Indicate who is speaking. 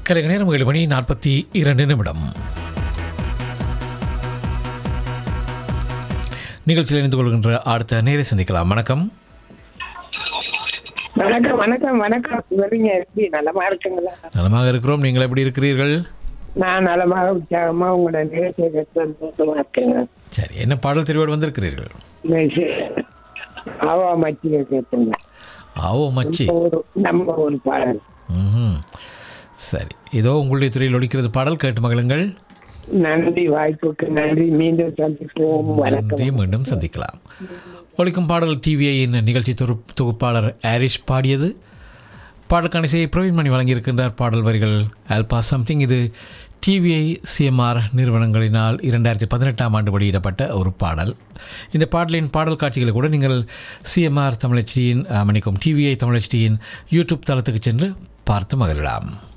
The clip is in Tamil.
Speaker 1: கலைக நேரம் ஏழு மணி நாற்பத்தி இரண்டு நிமிடம் நிகழ்ச்சியில் இணைந்து கொள்கின்ற அடுத்த நேரை சந்திக்கலாம் வணக்கம்
Speaker 2: வணக்கம் வணக்கம் வணக்கம் வரீங்க எப்படி நலமா இருக்குங்களா
Speaker 1: நலமாக இருக்கிறோம் நீங்கள் எப்படி இருக்கிறீர்கள்
Speaker 2: நான் நலமாக உற்சாகமா உங்களோட நிகழ்ச்சியை சந்தோஷமா இருக்கேங்க
Speaker 1: சரி என்ன பாடல் தெரிவோடு வந்திருக்கிறீர்கள்
Speaker 2: ஆவா மச்சியை கேட்டுங்க
Speaker 1: ஆவோ மச்சி
Speaker 2: ஒரு நம்ம ஒரு பாடல்
Speaker 1: ம்ஹும். சரி இதோ உங்களுடைய துறையில் ஒலிக்கிறது பாடல் கேட்டு மகளுங்கள்
Speaker 2: நன்றி வாய்ப்புக்கு நன்றி மீண்டும் சந்திப்போம் வணக்கம்
Speaker 1: நன்றி மீண்டும் சந்திக்கலாம் ஒலிக்கும் பாடல் டிவிஐயின் நிகழ்ச்சி தொகு தொகுப்பாளர் ஆரிஷ் பாடியது பாடலுக்கான இசையை பிரவீன் மணி வழங்கியிருக்கின்றார் பாடல் வரிகள் ஆல்பா சம்திங் இது டிவிஐ சிஎம்ஆர் நிறுவனங்களினால் இரண்டாயிரத்தி பதினெட்டாம் ஆண்டு வெளியிடப்பட்ட ஒரு பாடல் இந்த பாடலின் பாடல் காட்சிகளை கூட நீங்கள் சிஎம்ஆர் தமிழச்சியின் மன்னிக்கும் டிவிஐ தமிழச்சியின் யூடியூப் தளத்துக்கு சென்று பார்த்து மகிழலாம்